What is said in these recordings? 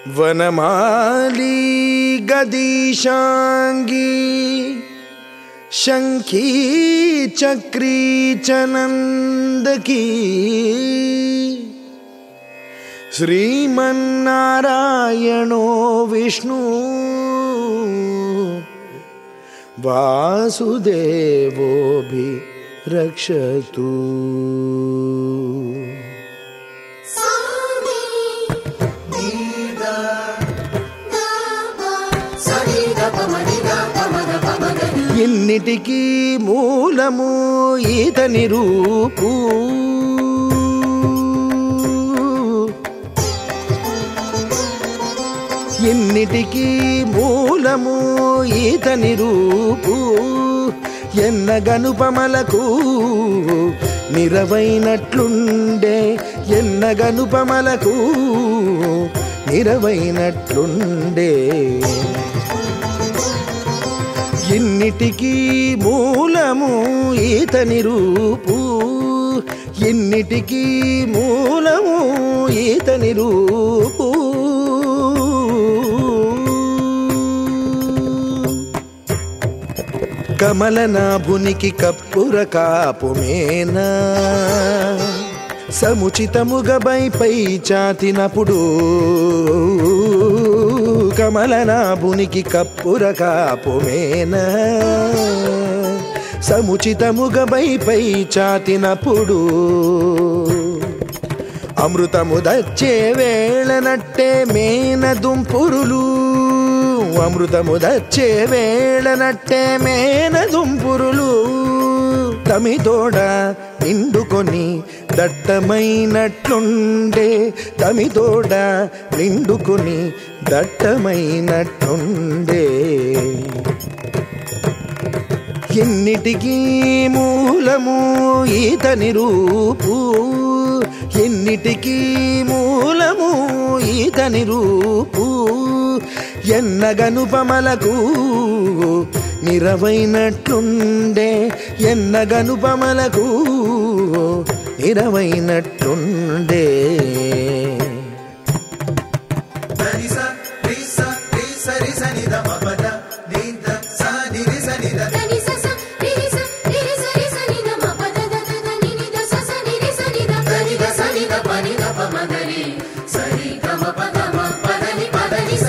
వనమాలి గదీశాంగి శంఖీ చక్రీ చనందకీ శ్రీమన్నారాయణో విష్ణు వాసుదేవోభి రక్షతు సాని నీదా నాబా సని దపమని దపమగ పమగని ఎన్నిటికీ మూలము ఈతని రూపు ఎన్నిటికీ మూలము ఈతని రూపు ఎన్న గనుపమలకు నిరవైనట్లుండే ఎన్న గనుపమలకు నిరవైనట్లుండే ఎన్నిటికీ మూలము ఈతని రూపు ఎన్నిటికీ మూలము ఈతని రూపు కమలనాభునికి కప్పుర కాపుమేనా సముచితముగబై పై చాతినప్పుడు కమలనాభునికి కప్పుర కాపుమేనా సముచితముగబై పై చాతినప్పుడు అమృతము దచ్చే వేళనట్టే మేన దుంపురులు అమృతము దచ్చే వేళనట్టే మేన దుంపురులు తమితోడ నిండుకొని దట్టమైనట్లుండే తమితోడ నిండుకొని దట్టమైనట్లుండే ఎన్నిటికీ మూలము ఈతని రూపు ఎన్నిటికీ మూలము ఈతని రూపు ఎన్నగనుపమలకు నిరవైనట్లుండే ఎన్నగనుపమలకు నిరవైనట్లుండే దనిస రిస రిస రిస నిద మపద నిద స నిరి స నిద దని సస నిరి స నిరి స రి స ని ద మ ప ద ద ద ద ని ని ద స స ని రి స ని ద ప ని ద స ని ద ప ని ద ప మ గ రి స రి గ మ ప ద మ ప ద ని ప ద ని స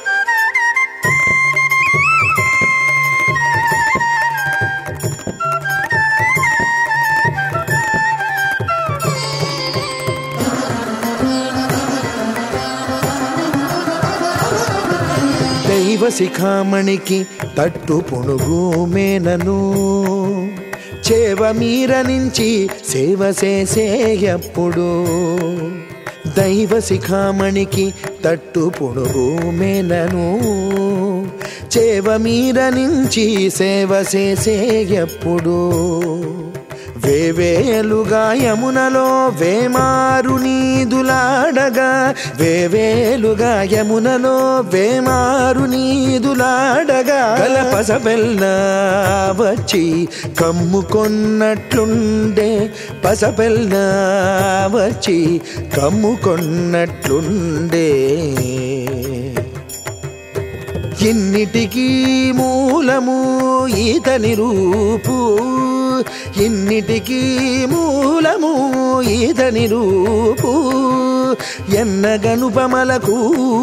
దైవ శిఖామణికి తట్టు పునుగు మేనను చేవ మీర నుంచి సేవ చేసేయప్పుడు దైవ శిఖామణికి తట్టు పునుగు మేనను చేవ మీర నుంచి సేవ చేసేయప్పుడు వేవేలుగా యమునలో వేమారు నీదులాడగా వేవేలుగా యమునలో వేమారు నీదులాడగా కలపసబెల్ల వచ్చి కమ్ముకొన్నట్లుండే పసబెల్ల వచ్చి కమ్ముకొన్నట్లుండే ఎన్నిటికీ మూలము ఈతని రూపు ఎన్నిటికీ మూలము ఈతని రూపు ఎన్న గనుపమలకు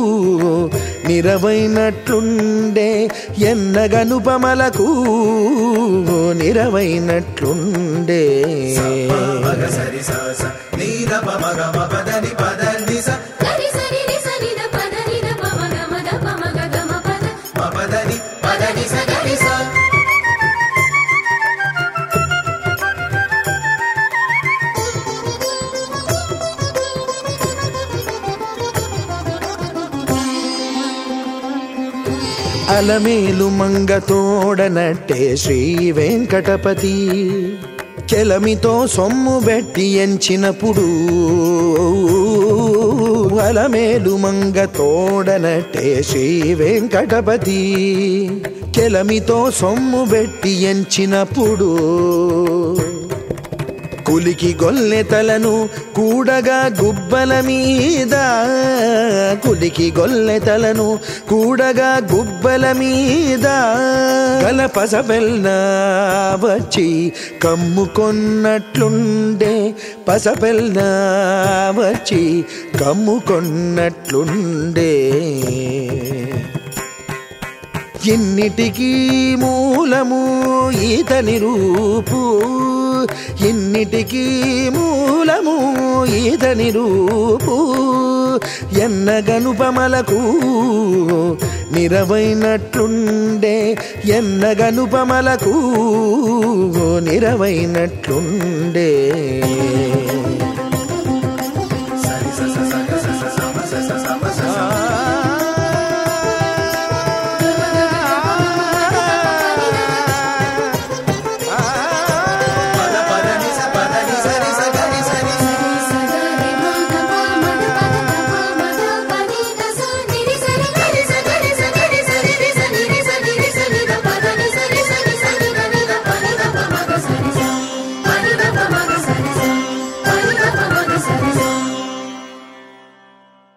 నిరవైనట్లుండే ఎన్న గనుపమలకు నిరవైనట్లుండే మగ సరి స స నీద ప మగ మపద ని పద ని స గరి స ని రి స ని ద ప ద ని ద ప మ గ మ ద ప మ గ గ మ ప ద మపద ని ప ద ని స గరి స అలమేలు మంగతోడనట్టే శ్రీ వెంకటపతి కెలమితో సొమ్ము పెట్టి ఎంచినప్పుడు అలమేలు మంగతోడనట్టే శ్రీ వెంకటపతి కెలమితో సొమ్ము పెట్టి ఎంచినప్పుడు కులికి గొల్లె తలను కూడగా గుబ్బల మీద కులికి గొల్లె తలను కూడగా గుబ్బల మీద గల పసబెల్ల వచ్చి కమ్ముకొన్నట్లుండే పసబెల్ల వచ్చి కమ్ముకొన్నట్లుండే ఇన్నిటికీ మూలము ఈతని రూపు ఇన్నిటికీ మూలము ఈతని రూపు ఎన్నగనుపమలకు నిరవైనట్లుండే ఎన్నగనుపమలకు నిరవైనట్లుండే